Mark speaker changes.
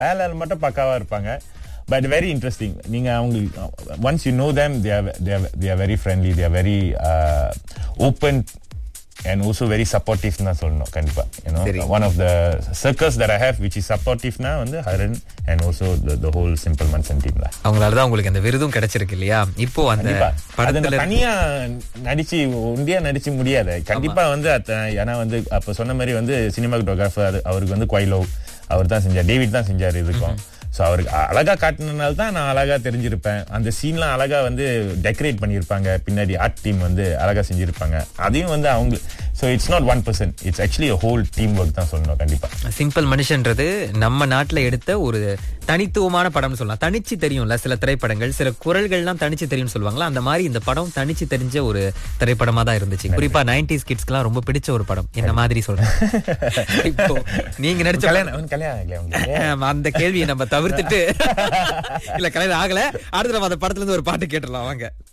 Speaker 1: வேலை மட்டும் பக்காவா இருப்பாங்க பட் வெரி இன்ட்ரெஸ்டிங் நீங்க அவங்களுக்கு once you know them they are very friendly they are very open and also very supportive தான் சொல்லணும் கண்டிப்பா யூனோ
Speaker 2: சரி.
Speaker 1: One of the circus that I have which is சப்போர்ட்டிவ்னா வந்து Haran and also the whole simple மன்சன் டீம்ல
Speaker 2: அவங்களால தான் உங்களுக்கு அந்த விருதும் கிடைச்சிருக்கு இல்லையா இப்போ அந்த
Speaker 1: கண்டிப்பா அது
Speaker 2: படத்துல
Speaker 1: நான் தனியா நடிச்சு ஒண்டியா நடிச்சு முடியாது கண்டிப்பா வந்து அத்த- ஏன்னா வந்து அப்ப சொன்ன மாதிரி வந்து சினிமாட்டோகிராஃபர் அவருக்கு வந்து குவைலோ அவர் தான் செஞ்சார் டேவிட் தான் செஞ்சார் இதுக்கும் ஸோ அவருக்கு அ- அழகா காட்டினதுனால தான் நான் அழகா தெரிஞ்சிருப்பேன் அந்த சீன்லாம் அழகா வந்து டெக்கரேட் பண்ணியிருப்பாங்க பின்னாடி ஆர்ட் டீம் வந்து அழகா செஞ்சிருப்பாங்க அதையும் வந்து அவங்க so it's not one person it's actually whole team work தான் சொல்லணும் கண்டிப்பா
Speaker 2: சிம்பிள் மனுஷன்றது நம்ம நாட்டுல எடுத்த ஒரு தனித்துவமான படம்னு சொல்லலாம் தனிச்சு தெரியும்ல சில திரைப்படங்கள் சில குரல்கள்லாம் தனிச்சு தெரியும்னு சொல்லுவாங்களா அந்த மாதிரி இந்த படம் தனிச்சு தெரிஞ்ச ஒரு திரைப்படமா தான் இருந்துச்சு குறிப்பா நைன்டிஸ் கிட்ஸ்க்குலாம் ரொம்ப பிடிச்ச ஒரு படம் என்ன மாதிரி சொல்றேன் இப்போ நீங்க நடிச்ச படம்
Speaker 1: கல்யாணம் அவனுக்கு கல்யாணம் ஆகலையா உங்களுக்கு
Speaker 2: ஆமா, அந்த கேள்வியை நம்ம தவிர்த்துட்டு இல்ல கல்யாணம் ஆகல அடுத்து நம்ம அந்த படத்துல இருந்து ஒரு பாட்டு கேட்டுடலாம் வாங்க